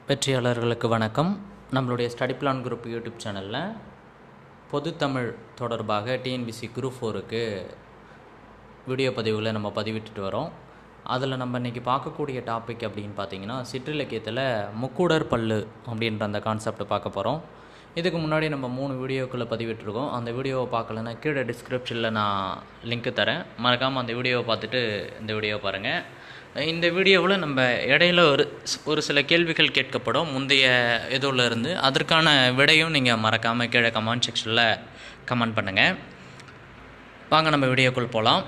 வெற்றியாளர்களுக்கு வணக்கம் நம்மளுடைய study plan group YouTube சேனலில் பொதுத்தமிழ் தொடர்பாக டிஎன்பிசி குரூப் ஃபோருக்கு வீடியோ பதிவுகளை நம்ம பதிவிட்டுட்டு வரோம் அதில் நம்ம இன்றைக்கி பார்க்கக்கூடிய டாபிக் அப்படின்னு பார்த்தீங்கன்னா சிற்றிலக்கியத்தில் முக்கூடர் பல்லு அப்படின்ற அந்த கான்செப்ட் பார்க்க போகிறோம் இதுக்கு முன்னாடி நம்ம மூணு வீடியோக்களை பதிவிட்டிருக்கோம் அந்த வீடியோவை பார்க்கலன்னா கீழே டிஸ்கிரிப்ஷனில் நான் லிங்க்கு தரேன் மறக்காமல் அந்த வீடியோவை பார்த்துட்டு இந்த வீடியோவை பாருங்கள் இந்த வீடியோவில் நம்ம இடையில ஒரு ஒரு சில கேள்விகள் கேட்கப்படும் முந்தைய இதுல இருந்து அதற்கான விடையும் நீங்கள் மறக்காமல் கீழே கமெண்ட் செக்ஷனில் கமெண்ட் பண்ணுங்கள் வாங்க நம்ம வீடியோக்குள் போகலாம்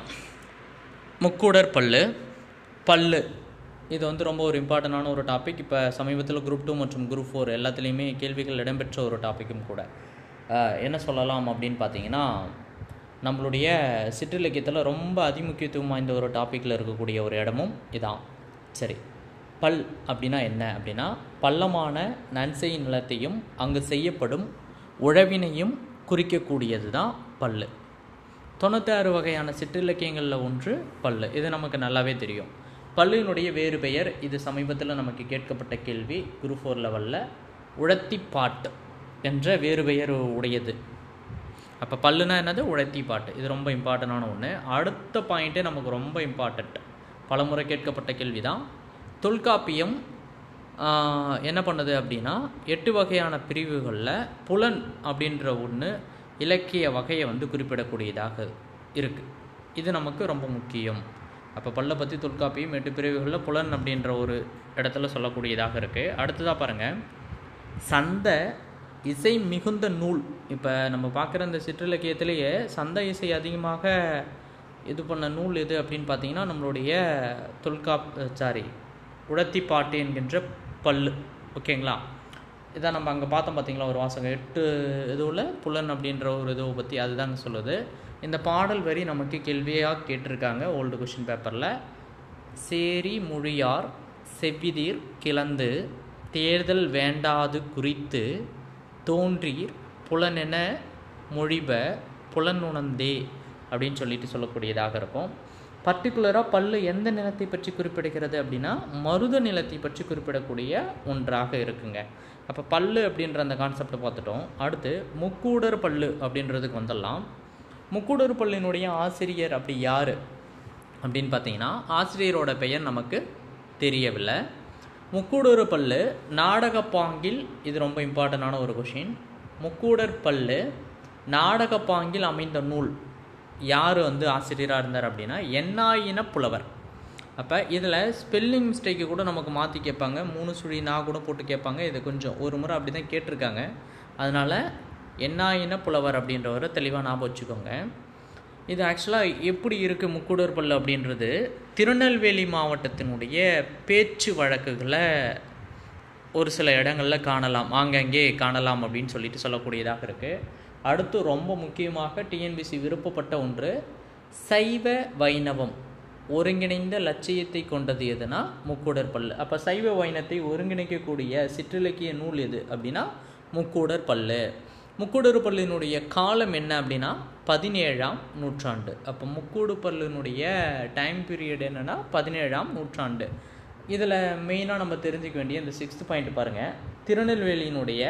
முக்கூடர் பல்லு பல்லு இது வந்து ரொம்ப ஒரு இம்பார்ட்டண்டான ஒரு டாபிக் இப்போ சமீபத்தில் குரூப் டூ மற்றும் குரூப் ஃபோர் எல்லாத்துலேயுமே கேள்விகள் இடம்பெற்ற ஒரு டாப்பிக்கும் கூட அஹ், என்ன சொல்லலாம் அப்படின்னு பார்த்தீங்கன்னா நம்மளுடைய சிற்றிலக்கியத்தில் ரொம்ப அதிமுக்கியத்துவம் வாய்ந்த ஒரு டாப்பிக்கில் இருக்கக்கூடிய ஒரு இடமும் இதான் சரி பல் அப்படின்னா என்ன அப்படின்னா பள்ளமான நன்செய் நிலத்தையும் அங்கு செய்யப்படும் உழவினையும் குறிக்கக்கூடியது தான் பல்லு தொண்ணூத்தாறு வகையான சிற்றிலக்கியங்களில் ஒன்று பல்லு இது நமக்கு நல்லாவே தெரியும் பல்லினுடைய வேறு பெயர் இது சமீபத்தில் நமக்கு கேட்கப்பட்ட கேள்வி குரு ஃபோர் லெவலில் உழத்திப்பாட்டு என்ற வேறு பெயர் உடையது அப்போ பல்லுனா என்னது உழத்தி பாட்டு இது ரொம்ப இம்பார்ட்டண்டான ஒன்று அடுத்த பாயிண்ட்டே நமக்கு ரொம்ப இம்பார்ட்டண்ட் பலமுறை கேட்கப்பட்ட கேள்வி தான் தொல்காப்பியம் ஆஹ், என்ன பண்ணுது அப்படின்னா எட்டு வகையான பிரிவுகளில் புலன் அப்படின்ற ஒன்று இலக்கிய வகையை வந்து குறிப்பிடக்கூடியதாக இருக்குது இது நமக்கு ரொம்ப முக்கியம் அப்போ பல்லை பற்றி தொல்காப்பியம் எட்டு பிரிவுகளில் புலன் அப்படின்ற ஒரு இடத்துல சொல்லக்கூடியதாக இருக்குது அடுத்ததாக பாருங்கள் சந்த இசை மிகுந்த நூல் இப்போ நம்ம பார்க்குற இந்த சிற்றிலக்கியத்திலேயே சந்த இசை அதிகமாக இது பண்ண நூல் எது அப்படின்னு பார்த்தீங்கன்னா நம்மளுடைய தொல்காப் சாரி உடத்திப்பாட்டு என்கின்ற பல்லு ஓகேங்களா இதான் நம்ம அங்கே பார்த்தோம் பார்த்தீங்களா ஒரு வாசகம் எட்டு இதுவில் புலன் அப்படின்ற ஒரு இதுவை பற்றி அதுதாங்க சொல்லுது இந்த பாடல் வரி நமக்கு கேள்வியாக கேட்டிருக்காங்க ஓல்டு கொஷின் பேப்பரில் சேரி மொழியார் செவ்விதீர் கிளந்து தேர்தல் வேண்டாது குறித்து தோன்றீர் புலனென மொழிப புலனுணர்ந்தே அப்படின்னு சொல்லிட்டு சொல்லக்கூடியதாக இருக்கும் பர்டிகுலராக பல்லு எந்த நிலத்தை பற்றி குறிப்பிடுகிறது அப்படின்னா மருத நிலத்தை பற்றி குறிப்பிடக்கூடிய ஒன்றாக இருக்குங்க அப்போ பல்லு அப்படின்ற அந்த கான்செப்டை பார்த்துட்டோம் அடுத்து முக்கூடர் பல்லு அப்படின்றதுக்கு வந்துடலாம் முக்கூடர் பல்லினுடைய ஆசிரியர் அப்படி யார் அப்படின்னு பார்த்தீங்கன்னா ஆசிரியரோட பெயர் நமக்கு தெரியவில்லை முக்கூடர் பல்லு நாடக பாங்கில் இது ரொம்ப இம்பார்ட்டண்டான ஒரு கொஷின் முக்கூடர் பல்லு நாடக பாங்கில் அமைந்த நூல் யார் வந்து ஆசிரியராக இருந்தார் அப்படின்னா எண்ணாயின புலவர் அப்போ இதில் ஸ்பெல்லிங் மிஸ்டேக்கு கூட நமக்கு மாற்றி கேட்பாங்க மூணு சுழி நான் கூட போட்டு கேட்பாங்க இது கொஞ்சம் ஒரு முறை அப்படி தான் கேட்டிருக்காங்க அதனால் எண்ணாயின புலவர் அப்படின்றவரை தெளிவாக ஞாபகம் வச்சுக்கோங்க இது ஆக்சுவலாக எப்படி இருக்குது முக்கூடர் பல்லு அப்படின்றது திருநெல்வேலி மாவட்டத்தினுடைய பேச்சு வழக்குகளை ஒரு சில இடங்களில் காணலாம் ஆங்கங்கே காணலாம் அப்படின்னு சொல்லிட்டு சொல்லக்கூடியதாக இருக்குது அடுத்து ரொம்ப முக்கியமாக டிஎன்பிசி விருப்பப்பட்ட ஒன்று சைவ வைணவம் ஒருங்கிணைந்த லட்சியத்தை கொண்டது எதுனா முக்கூடர் பல்லு அப்போ சைவ வைணத்தை ஒருங்கிணைக்கக்கூடிய சிற்றிலக்கிய நூல் எது அப்படின்னா முக்கூடர் பல்லு முக்கூடர் பல்லினுடைய காலம் என்ன அப்படின்னா பதினேழாம் நூற்றாண்டு அப்போ முக்கூடு பல்லினுடைய டைம் பீரியட் என்னன்னா பதினேழாம் நூற்றாண்டு இதில் மெயினாக நம்ம தெரிஞ்சுக்க வேண்டிய இந்த சிக்ஸ்த் பாயிண்ட் பாருங்கள் திருநெல்வேலியினுடைய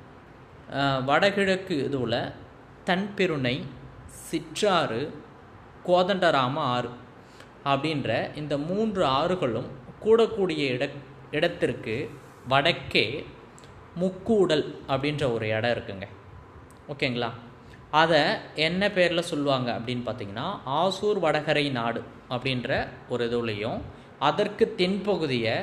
அஹ், வடகிழக்கு இதுவில் தன்பெருணை சிற்றாறு கோதண்டராம ஆறு அப்படின்ற இந்த மூன்று ஆறுகளும் கூடக்கூடிய இட இடத்திற்கு வடக்கே முக்கூடல் அப்படின்ற ஒரு இடம் இருக்குங்க ஓகேங்களா அதை என்ன பேரில் சொல்லுவாங்க அப்படின்னு பார்த்தீங்கன்னா ஆசூர் வடகரை நாடு அப்படின்ற ஒரு இதுலையும் அதற்கு தென்பகுதியை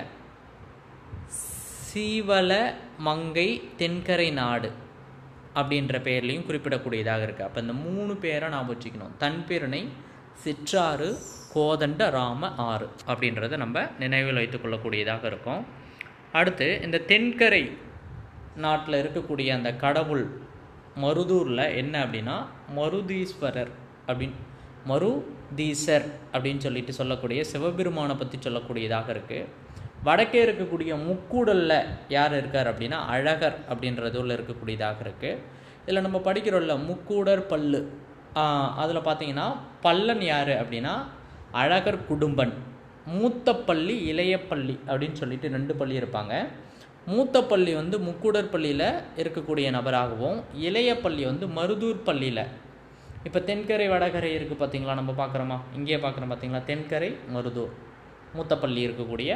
சீவல மங்கை தென்கரை நாடு அப்படின்ற பெயர்லையும் குறிப்பிடக்கூடியதாக இருக்குது அப்போ இந்த மூணு பேரை நாம் வச்சுக்கணும் தன்பெருணை சிற்றாறு கோதண்ட ராம ஆறு அப்படின்றத நம்ம நினைவில் வைத்துக்கொள்ளக்கூடியதாக இருக்கும் அடுத்து இந்த தென்கரை நாட்டில் இருக்கக்கூடிய அந்த கடவுள் மருதூரில் என்ன அப்படின்னா மருதீஸ்வரர் அப்படின் மருதீசர் அப்படின்னு சொல்லிட்டு சொல்லக்கூடிய சிவபெருமானை பற்றி சொல்லக்கூடியதாக இருக்குது வடக்கே இருக்கக்கூடிய முக்கூடலில் யார் இருக்கார் அப்படின்னா அழகர் அப்படின்றதுல இருக்கக்கூடியதாக இருக்குது இதில் நம்ம படிக்கிறோம்ல முக்கூடர் பல்லு அதில் பார்த்தீங்கன்னா பல்லன் யார் அப்படின்னா அழகர் குடும்பன் மூத்த பள்ளி இளைய பள்ளி அப்படின்னு சொல்லிட்டு ரெண்டு பள்ளி இருப்பாங்க மூத்த பள்ளி வந்து முக்கூடர் பள்ளியில் இருக்கக்கூடிய நபராகவும் இளைய பள்ளி வந்து மருதூர் பள்ளியில் இப்போ தென்கரை வடகரை இருக்குது பார்த்தீங்களா நம்ம பார்க்குறோமா இங்கேயே பார்க்குறோம் பார்த்தீங்களா தென்கரை மருதூர் மூத்த பள்ளி இருக்கக்கூடிய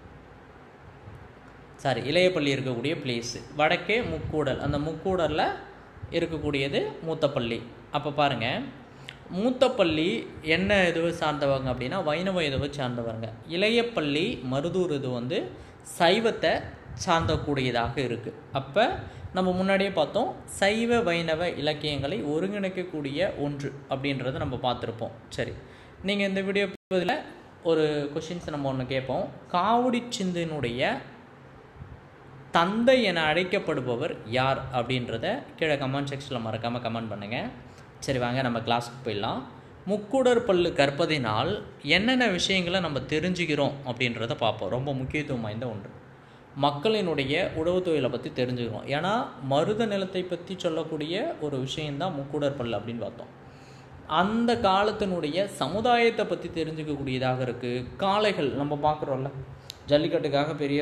சாரி இளைய பள்ளி இருக்கக்கூடிய பிளேஸு வடக்கே முக்கூடல் அந்த முக்கூடலில் இருக்கக்கூடியது மூத்தப்பள்ளி அப்போ பாருங்கள் மூத்தப்பள்ளி என்ன இதுவை சார்ந்தவங்க அப்படின்னா வைணவ இதுவை சார்ந்தவங்க இளையப்பள்ளி மருதூர் இது வந்து சைவத்தை சார்ந்தக்கூடியதாக இருக்குது அப்போ நம்ம முன்னாடியே பார்த்தோம் சைவ வைணவ இலக்கியங்களை ஒருங்கிணைக்கக்கூடிய ஒன்று அப்படின்றத நம்ம பார்த்துருப்போம் சரி நீங்கள் இந்த வீடியோ பதில் ஒரு கொஷின்ஸ் நம்ம ஒன்று கேட்போம் காவடி சிந்தினுடைய தந்தை என அழைக்கப்படுபவர் யார் அப்படின்றத கீழே கமெண்ட் செக்ஷனில் மறக்காமல் கமெண்ட் பண்ணுங்கள் சரி வாங்க நம்ம கிளாஸுக்கு போயிடலாம் முக்கூடர் பல்லு கற்பதினால் என்னென்ன விஷயங்களை நம்ம தெரிஞ்சுக்கிறோம் அப்படின்றத பார்ப்போம் ரொம்ப முக்கியத்துவம் வாய்ந்த ஒன்று மக்களினுடைய உழவு தொழிலை பற்றி தெரிஞ்சுக்கிறோம் ஏன்னா மருத நிலத்தை பற்றி சொல்லக்கூடிய ஒரு விஷயந்தான் முக்கூடர் பல்லு அப்படின்னு பார்த்தோம் அந்த காலத்தினுடைய சமுதாயத்தை பற்றி தெரிஞ்சுக்கக்கூடியதாக இருக்குது காளைகள் நம்ம பார்க்குறோம்ல ஜல்லிக்கட்டுக்காக பெரிய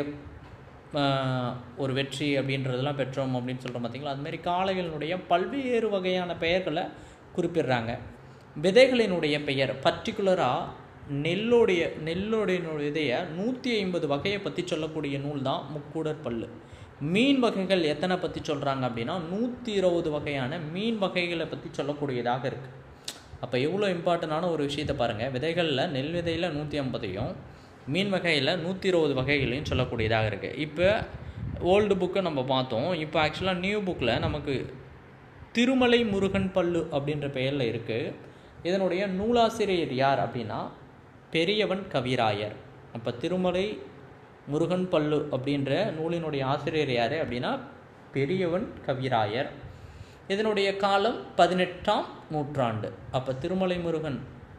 ஒரு வெற்றி அப்படின்றதெல்லாம் பெற்றோம் அப்படின்னு சொல்கிறோம் பார்த்தீங்களா அதுமாரி காளைகளினுடைய பல்வேறு வகையான பெயர்களை குறிப்பிடுறாங்க விதைகளினுடைய பெயர் பர்டிகுலராக நெல்லோடைய நெல்லோடைய இதைய நூற்றி ஐம்பது வகையை பற்றி சொல்லக்கூடிய நூல் தான் முக்கூடர் பல்லு மீன் வகைகள் எத்தனை பற்றி சொல்கிறாங்க அப்படின்னா நூற்றி இருபது வகையான மீன் வகைகளை பற்றி சொல்லக்கூடியதாக இருக்குது அப்போ எவ்வளோ இம்பார்ட்டண்டான ஒரு விஷயத்தை பாருங்கள் விதைகளில் நெல் விதையில் நூற்றி ஐம்பதையும் மீன் வகையில் நூற்றி இருபது வகைகளையும் சொல்லக்கூடியதாக இருக்குது இப்போ ஓல்டு புக்கை நம்ம பார்த்தோம் இப்போ ஆக்சுவலாக நியூ புக்கில் நமக்கு திருமலை முருகன் பல்லு அப்படின்ற பெயரில் இருக்குது இதனுடைய நூலாசிரியர் யார் அப்படின்னா பெரியவன் கவிராயர் அப்போ திருமலை முருகன் பல்லு அப்படின்ற நூலினுடைய ஆசிரியர் யார் அப்படின்னா பெரியவன் கவிராயர் இதனுடைய காலம் பதினெட்டாம் நூற்றாண்டு அப்போ திருமலை முருகன்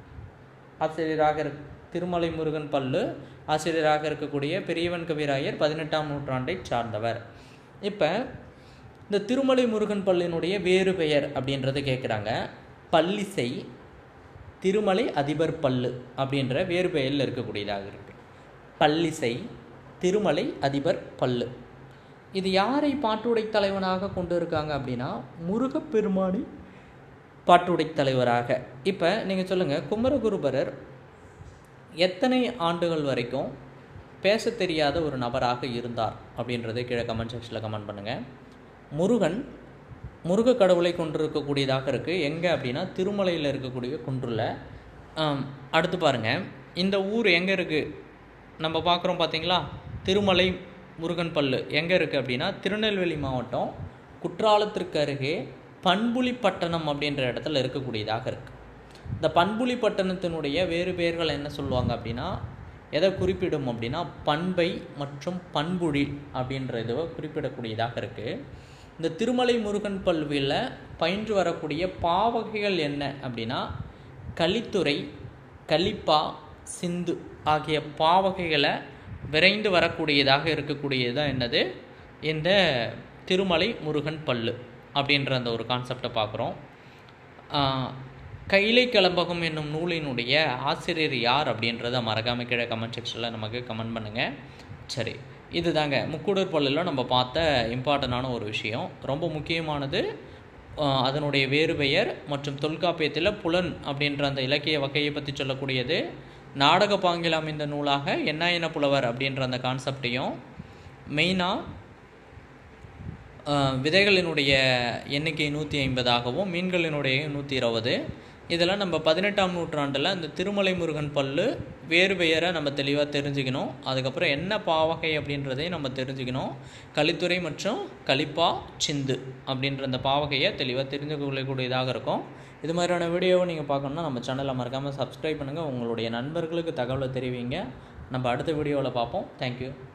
ஆசிரியராக திருமலை முருகன் பல்லு ஆசிரியராக இருக்கக்கூடிய பெரியவன் கவிராயர் பதினெட்டாம் நூற்றாண்டை சார்ந்தவர் இப்போ இந்த திருமலை முருகன் பல்லினுடைய வேறு பெயர் அப்படின்றத கேட்குறாங்க பல்லிசை திருமலை அதிபர் பல்லு அப்படின்ற வேறு பெயரில் இருக்கக்கூடியதாக இருக்குது பல்லிசை திருமலை அதிபர் பல்லு இது யாரை பாட்டுடை தலைவனாக கொண்டு இருக்காங்க அப்படின்னா முருகப்பெருமானி பாட்டுடை தலைவராக இப்போ நீங்கள் சொல்லுங்கள் குமரகுருபரர் எத்தனை ஆண்டுகள் வரைக்கும் பேச தெரியாத ஒரு நபராக இருந்தார் அப்படின்றத கீழே கமெண்ட் செக்ஷனில் கமெண்ட் பண்ணுங்கள் முருகன் முருக கடவுளை கொண்டிருக்கக்கூடியதாக இருக்குது எங்கே அப்படின்னா திருமலையில் இருக்கக்கூடிய குன்றில் அடுத்து பாருங்கள் இந்த ஊர் எங்கே இருக்குது நம்ம பார்க்குறோம் பார்த்தீங்களா திருமலை முருகன் பல்லு எங்கே இருக்குது அப்படின்னா திருநெல்வேலி மாவட்டம் குற்றாலத்திற்கு அருகே பண்புலிப்பட்டணம் அப்படின்ற இடத்துல இருக்கக்கூடியதாக இருக்குது இந்த பண்புலிப்பட்டணத்தினுடைய வேறு பெயர்கள் என்ன சொல்லுவாங்க அப்படின்னா எதை குறிப்பிடும் அப்படின்னா பண்பை மற்றும் பண்புழி அப்படின்ற இதுவை குறிப்பிடக்கூடியதாக இருக்குது இந்த திருமலை முருகன் பல்வியில் பயின்று வரக்கூடிய பாவகைகள் என்ன அப்படின்னா கலித்துறை கலிப்பா சிந்து ஆகிய பாவகைகளை விரைந்து வரக்கூடியதாக இருக்கக்கூடியது தான் என்னது இந்த திருமலை முருகன் பல்லு அப்படின்ற அந்த ஒரு கான்செப்டை பார்க்குறோம் கைலை கிளம்பகம் என்னும் நூலினுடைய ஆசிரியர் யார் அப்படின்றத மறக்காமல் கீழே கமெண்ட் செக்ஷனில் நமக்கு கமெண்ட் பண்ணுங்கள் சரி இது தாங்க முக்கூடர் பல்லில் நம்ம பார்த்த இம்பார்ட்டண்டான ஒரு விஷயம் ரொம்ப முக்கியமானது அதனுடைய வேறு பெயர் மற்றும் தொல்காப்பியத்தில் புலன் அப்படின்ற அந்த இலக்கிய வகையை பற்றி சொல்லக்கூடியது நாடக பாங்கில் அமைந்த நூலாக என்னாயின புலவர் அப்படின்ற அந்த கான்செப்டையும் மெயினாக விதைகளினுடைய எண்ணிக்கை நூற்றி ஐம்பதாகவும் மீன்களினுடைய நூற்றி இருபது இதெல்லாம் நம்ம பதினெட்டாம் நூற்றாண்டில் இந்த திருமலை முருகன் பல்லு வேறு பெயரை நம்ம தெளிவாக தெரிஞ்சுக்கணும் அதுக்கப்புறம் என்ன பாவகை அப்படின்றதையும் நம்ம தெரிஞ்சுக்கணும் கலித்துறை மற்றும் கலிப்பா சிந்து அப்படின்ற அந்த பாவகையை தெளிவாக தெரிஞ்சு கொள்ளக்கூடியதாக இருக்கும் இது மாதிரியான வீடியோவை நீங்கள் பார்க்கணுன்னா நம்ம சேனலை மறக்காமல் சப்ஸ்கிரைப் பண்ணுங்கள் உங்களுடைய நண்பர்களுக்கு தகவலை தெரிவிங்க நம்ம அடுத்த வீடியோவில் பார்ப்போம் தேங்க்யூ